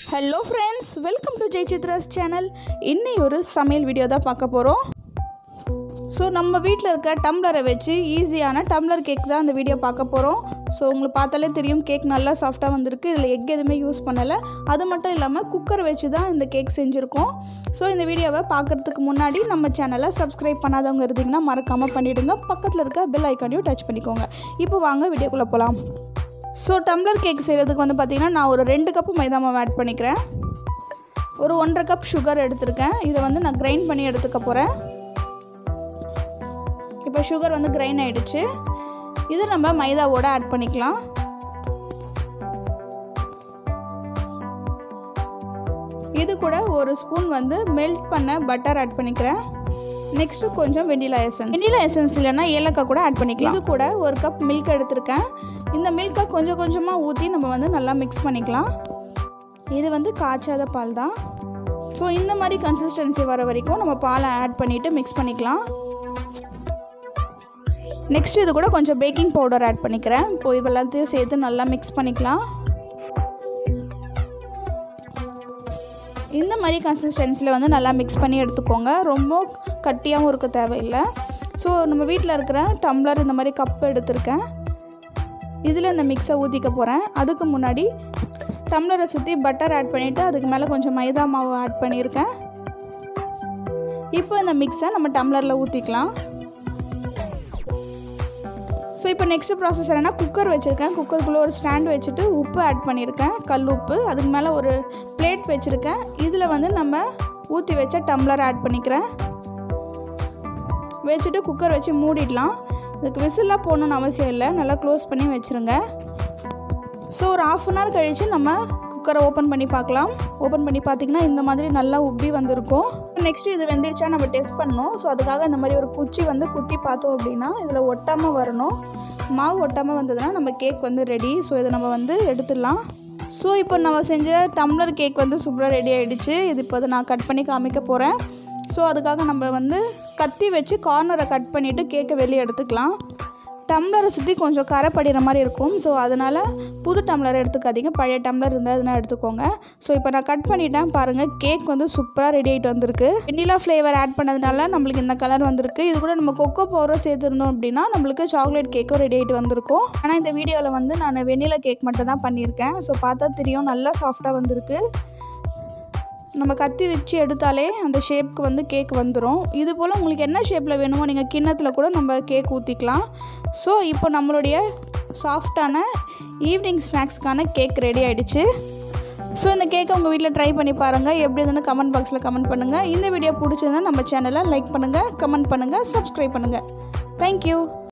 hello friends welcome to Jai Chitra's channel இன்னை ஒரு சமையல் வீடியோ தான் பார்க்க போகிறோம் ஸோ நம்ம வீட்டில் இருக்க டம்ளரை வச்சு ஈஸியான டம்ளர் கேக் தான் இந்த வீடியோ பார்க்க போகிறோம் ஸோ உங்களுக்கு பார்த்தாலே தெரியும் கேக் நல்லா சாஃப்டாக வந்திருக்கு இதில் எக் எதுவுமே யூஸ் பண்ணலை அது மட்டும் இல்லாமல் குக்கர் வச்சு தான் இந்த கேக் செஞ்சுருக்கோம் ஸோ இந்த வீடியோவை பார்க்குறதுக்கு முன்னாடி நம்ம சேனலை சப்ஸ்கிரைப் பண்ணாதவங்க இருந்தீங்கன்னா மறக்காமல் பண்ணிவிடுங்க பக்கத்தில் இருக்க பெல் ஐக்கானையும் டச் பண்ணிக்கோங்க இப்போ வாங்க வீடியோக்குள்ளே போகலாம் ஸோ டம்ளர் கேக் செய்கிறதுக்கு வந்து பார்த்திங்கன்னா நான் ஒரு ரெண்டு கப்பு மைதா மாவு ஆட் பண்ணிக்கிறேன் ஒரு ஒன்றரை கப் சுகர் எடுத்திருக்கேன் இதை வந்து நான் கிரைண்ட் பண்ணி எடுத்துக்க போகிறேன் இப்போ சுகர் வந்து கிரைண்ட் ஆகிடுச்சு இதை நம்ம மைதாவோட ஆட் பண்ணிக்கலாம் இது கூட ஒரு ஸ்பூன் வந்து மெல்ட் பண்ண பட்டர் ஆட் பண்ணிக்கிறேன் நெக்ஸ்ட்டு கொஞ்சம் வெண்ணிலா எசன்ஸ் வெண்ணிலா எசன்ஸ் இல்லைன்னா ஏலக்காய் கூட ஆட் பண்ணிக்கலாம் இது கூட ஒரு கப் மில்க் எடுத்திருக்கேன் இந்த மில்கை கொஞ்சம் கொஞ்சமாக ஊற்றி நம்ம வந்து நல்லா மிக்ஸ் பண்ணிக்கலாம் இது வந்து காய்ச்சாத பால் தான் ஸோ இந்த மாதிரி கன்சிஸ்டன்சி வர வரைக்கும் நம்ம பாலை ஆட் பண்ணிவிட்டு மிக்ஸ் பண்ணிக்கலாம் நெக்ஸ்ட் இது கூட கொஞ்சம் பேக்கிங் பவுடர் ஆட் பண்ணிக்கிறேன் இப்போ இது எல்லாத்தையும் சேர்த்து நல்லா மிக்ஸ் பண்ணிக்கலாம் இந்த மாதிரி கன்சிஸ்டன்சியில் வந்து நல்லா மிக்ஸ் பண்ணி எடுத்துக்கோங்க ரொம்ப கட்டியாகவும் இருக்க தேவையில்லை ஸோ நம்ம வீட்டில் இருக்கிற டம்ளர் இந்த மாதிரி கப் எடுத்திருக்கேன் இதில் இந்த மிக்ஸை ஊற்றிக்க போகிறேன் அதுக்கு முன்னாடி டம்ளரை சுற்றி பட்டர் ஆட் பண்ணிவிட்டு அதுக்கு மேலே கொஞ்சம் மைதா மாவு ஆட் பண்ணியிருக்கேன் இப்போ இந்த மிக்ஸை நம்ம டம்ளரில் ஊற்றிக்கலாம் ஸோ இப்போ நெக்ஸ்ட் ப்ராசஸ் என்னென்னா குக்கர் வச்சுருக்கேன் குக்கருக்குள்ளே ஒரு ஸ்டாண்ட் வச்சுட்டு உப்பு ஆட் பண்ணியிருக்கேன் கல் உப்பு அதுக்கு மேலே ஒரு பிளேட் வச்சுருக்கேன் இதில் வந்து நம்ம ஊற்றி வச்ச டம்ளர் ஆட் பண்ணிக்கிறேன் வச்சுட்டு குக்கர் வச்சு மூடிடலாம் இதுக்கு விசிலாக போகணுன்னு அவசியம் இல்லை நல்லா க்ளோஸ் பண்ணி வச்சுருங்க ஸோ ஒரு ஆஃப் அன் ஹவர் கழித்து நம்ம குக்கரை ஓப்பன் பண்ணி பார்க்கலாம் ஓப்பன் பண்ணி பார்த்திங்கன்னா இந்த மாதிரி நல்லா உப்பி வந்திருக்கும் நெக்ஸ்ட்டு இது வெந்துடுச்சா நம்ம டெஸ்ட் பண்ணணும் ஸோ அதுக்காக இந்த மாதிரி ஒரு குச்சி வந்து குத்தி பார்த்தோம் அப்படின்னா இதில் ஒட்டாமல் வரணும் மாவு ஒட்டாமல் வந்ததுன்னா நம்ம கேக் வந்து ரெடி ஸோ இதை நம்ம வந்து எடுத்துடலாம் ஸோ இப்போ நம்ம செஞ்ச டம்ளர் கேக் வந்து சூப்பராக ரெடி ஆகிடுச்சு இது இப்போ நான் கட் பண்ணி காமிக்க போகிறேன் ஸோ அதுக்காக நம்ம வந்து கத்தி வச்சு கார்னரை கட் பண்ணிவிட்டு கேக்கை வெளியே எடுத்துக்கலாம் டம்ளரை சுற்றி கொஞ்சம் கரை படிகிற மாதிரி இருக்கும் ஸோ அதனால் புது டம்ளர் எடுத்துக்காதீங்க பழைய டம்ளர் இருந்தால் அதனால் எடுத்துக்கோங்க ஸோ இப்போ நான் கட் பண்ணிட்டேன் பாருங்கள் கேக் வந்து சூப்பராக ரெடி ஆகிட்டு வந்திருக்கு வெண்ணிலா ஃப்ளேவர் ஆட் பண்ணதுனால நம்மளுக்கு இந்த கலர் வந்திருக்கு இது கூட நம்ம கொக்கோ பவுடரும் சேர்த்துருந்தோம் அப்படின்னா நம்மளுக்கு சாக்லேட் கேக்கும் ரெடி ஆகிட்டு வந்திருக்கும் ஆனால் இந்த வீடியோவில் வந்து நான் வெண்ணிலா கேக் மட்டும் தான் பண்ணியிருக்கேன் ஸோ பார்த்தா தெரியும் நல்லா சாஃப்டாக வந்திருக்கு நம்ம கத்தி வச்சு எடுத்தாலே அந்த ஷேப்க்கு வந்து கேக் வந்துடும் இது போல் உங்களுக்கு என்ன ஷேப்பில் வேணுமோ நீங்கள் கிண்ணத்தில் கூட நம்ம கேக் ஊற்றிக்கலாம் ஸோ இப்போ நம்மளுடைய சாஃப்டான ஈவினிங் ஸ்நாக்ஸ்க்கான கேக் ரெடி ஆகிடுச்சு ஸோ இந்த கேக்கை உங்கள் வீட்டில் ட்ரை பண்ணி பாருங்கள் எப்படி இருந்துன்னு கமெண்ட் பாக்ஸில் கமெண்ட் பண்ணுங்கள் இந்த வீடியோ பிடிச்சிருந்தா நம்ம சேனலை லைக் பண்ணுங்கள் கமெண்ட் பண்ணுங்கள் சப்ஸ்கிரைப் பண்ணுங்கள் தேங்க்யூ